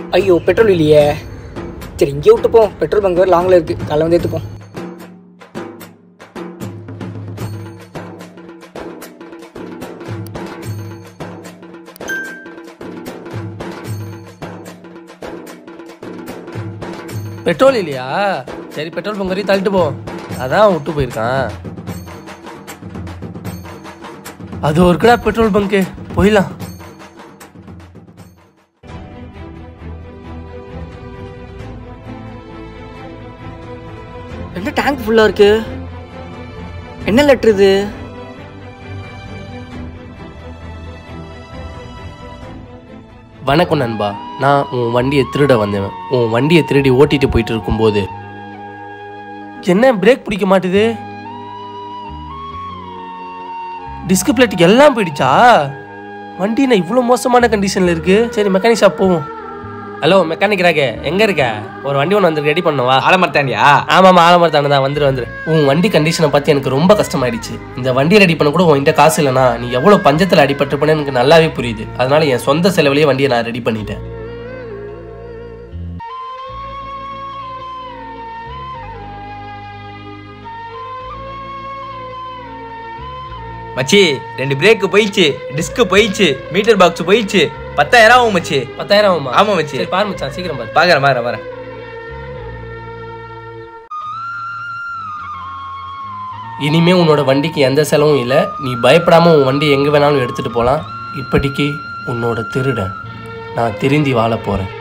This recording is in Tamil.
ஐயோ பெட்ரோல் இல்லையே சரி இங்கே விட்டுப்போம் பெட்ரோல் பங்க் வேறு லாங்கில் இருக்குது காலைல வந்து எடுத்துப்போம் பெட்ரோல் இல்லையா சரி பெட்ரோல் பங்க் வரையும் தள்ளிட்டு போ அதான் அவன் விட்டு போயிருக்கான் அது ஒருக்கடா பெட்ரோல் பங்க்கு போயிடலாம் என்ன டேங்க் ஃபுல்லாக இருக்கு என்ன லெட்ரு இது வணக்கம் நண்பா நான் உன் வண்டியை திருட வந்தவன் உன் வண்டியை திருடி ஓட்டிட்டு போயிட்டு இருக்கும்போது என்ன பிரேக் பிடிக்க மாட்டுது டிஸ்க் பிளேட் எல்லாம் போயிடுச்சா வண்டி என்ன இவ்வளோ மோசமான கண்டிஷனில் இருக்கு சரி மெக்கானிக் ஷாப் போவோம் ஹலோ மெக்கானிக் ராக எங்க இருக்க ஒரு வண்டி ஒன்று வந்து ரெடி பண்ணுவா ஆலமர்த்தாண்டியா ஆமாம் ஆலமரத்தானு தான் வந்துரு வந்துரு உன் வண்டி கண்டிஷனை பார்த்து எனக்கு ரொம்ப கஷ்டமாயிடுச்சு இந்த வண்டி ரெடி பண்ண கூட உன்கிட்ட காசு இல்லைனா நீ எவ்வளோ பஞ்சத்தில் அடிபட்டிருப்பேன்னு எனக்கு நல்லாவே புரியுது அதனால என் சொந்த செலவுலேயே வண்டியை நான் ரெடி பண்ணிட்டேன் மச்சி ரெண்டு பிரேக் போயிடுச்சு டிஸ்க் போயிடுச்சு மீட்டர் பாக்ஸ் போயிடுச்சு பத்தாயிரம் ஆகும் மச்சி பத்தாயிரம் ஆகுமா ஆமா மச்சி. சரி பாரு மச்சான் சீக்கிரம் பாரு பாக்குறேன் பாக்குறேன் பாக்குறேன் இனிமே உன்னோட வண்டிக்கு எந்த செலவும் இல்லை நீ பயப்படாம உன் வண்டி எங்க வேணாலும் எடுத்துட்டு போகலாம் இப்படிக்கு உன்னோட திருடன் நான் திருந்தி வாழ போறேன்